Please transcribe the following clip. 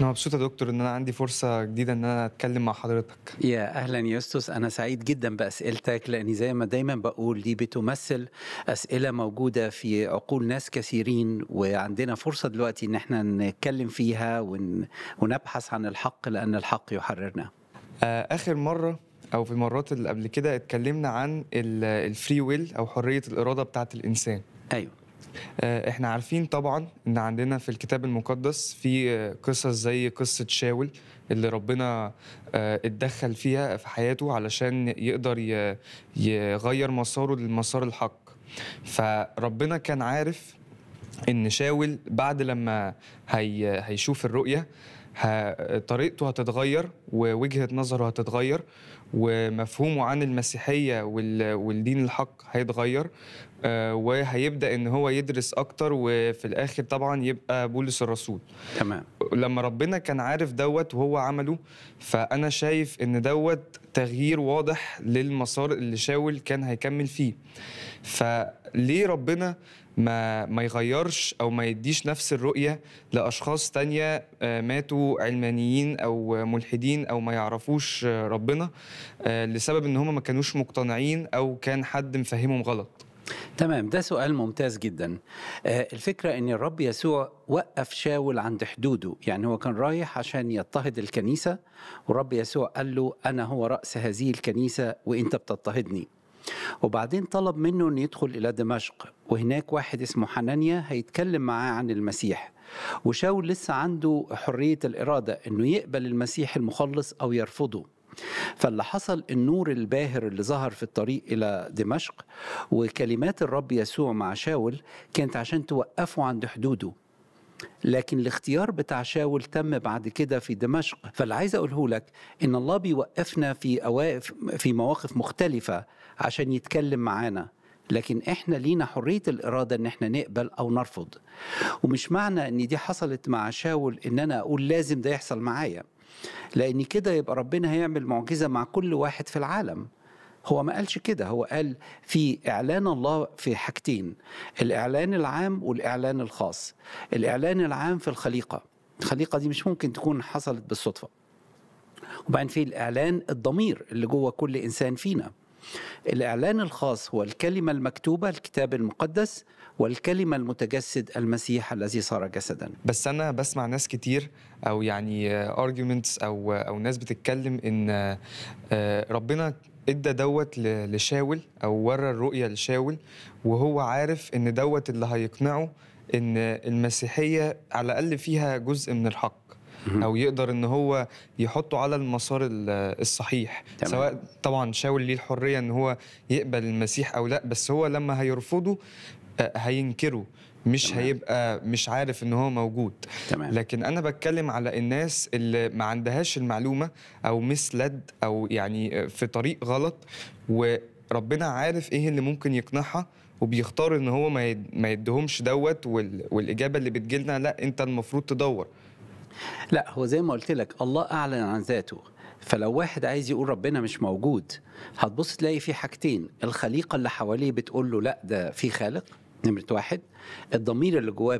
أنا مبسوط يا دكتور إن أنا عندي فرصة جديدة إن أنا أتكلم مع حضرتك. يا أهلا يوستوس أنا سعيد جدا بأسئلتك لأني زي ما دايما بقول دي بتمثل أسئلة موجودة في عقول ناس كثيرين وعندنا فرصة دلوقتي إن احنا نتكلم فيها ون... ونبحث عن الحق لأن الحق يحررنا آه، آخر مرة أو في المرات اللي قبل كده اتكلمنا عن الفري ويل أو حرية الإرادة بتاعة الإنسان. أيوه آه، احنا عارفين طبعا ان عندنا في الكتاب المقدس في آه، قصص زي قصة شاول اللي ربنا آه، اتدخل فيها في حياته علشان يقدر ي- يغير مساره للمسار الحق فربنا كان عارف ان شاول بعد لما هي هيشوف الرؤية ه- طريقته هتتغير ووجهة نظره هتتغير ومفهومه عن المسيحية وال- والدين الحق هيتغير آه، وهيبدأ ان هو يدرس اكتر وفي الاخر طبعا يبقى بولس الرسول تمام لما ربنا كان عارف دوت وهو عمله فانا شايف ان دوت تغيير واضح للمسار اللي شاول كان هيكمل فيه فليه ربنا ما ما يغيرش او ما يديش نفس الرؤيه لاشخاص تانية آه، ماتوا علمانيين او ملحدين او ما يعرفوش آه، ربنا آه، لسبب ان هم ما كانوش مقتنعين او كان حد مفهمهم غلط تمام ده سؤال ممتاز جدا آه، الفكرة ان الرب يسوع وقف شاول عند حدوده يعني هو كان رايح عشان يضطهد الكنيسة والرب يسوع قال له انا هو رأس هذه الكنيسة وانت بتضطهدني وبعدين طلب منه انه يدخل الى دمشق وهناك واحد اسمه حنانيا هيتكلم معاه عن المسيح وشاول لسه عنده حرية الإرادة انه يقبل المسيح المخلص او يرفضه فاللي حصل النور الباهر اللي ظهر في الطريق إلى دمشق وكلمات الرب يسوع مع شاول كانت عشان توقفه عند حدوده لكن الاختيار بتاع شاول تم بعد كده في دمشق فاللي عايز اقوله لك ان الله بيوقفنا في أواقف في مواقف مختلفة عشان يتكلم معانا لكن احنا لينا حرية الإرادة ان احنا نقبل او نرفض ومش معنى ان دي حصلت مع شاول ان انا اقول لازم ده يحصل معايا لان كده يبقى ربنا هيعمل معجزه مع كل واحد في العالم هو ما قالش كده هو قال في اعلان الله في حاجتين الاعلان العام والاعلان الخاص الاعلان العام في الخليقه الخليقه دي مش ممكن تكون حصلت بالصدفه وبعدين في الاعلان الضمير اللي جوه كل انسان فينا الاعلان الخاص هو الكلمه المكتوبه الكتاب المقدس والكلمه المتجسد المسيح الذي صار جسدا بس انا بسمع ناس كتير او يعني ارجيومنتس او او ناس بتتكلم ان آه، ربنا ادى دوت ل- لشاول او ورى الرؤيه لشاول وهو عارف ان دوت اللي هيقنعه ان المسيحيه على الاقل فيها جزء من الحق او يقدر ان هو يحطه على المسار ال- الصحيح تمام. سواء طبعا شاول ليه الحريه ان هو يقبل المسيح او لا بس هو لما هيرفضه آه، هينكره مش تمام. هيبقى مش عارف ان هو موجود تمام لكن انا بتكلم على الناس اللي ما عندهاش المعلومه او مسلد او يعني في طريق غلط وربنا عارف ايه اللي ممكن يقنعها وبيختار ان هو ما يد- ما يدهمش دوت وال- والاجابه اللي بتجيلنا لا انت المفروض تدور لا هو زي ما قلت لك الله اعلن عن ذاته فلو واحد عايز يقول ربنا مش موجود هتبص تلاقي في حاجتين الخليقه اللي حواليه بتقول له لا ده في خالق نمره واحد الضمير اللي جواه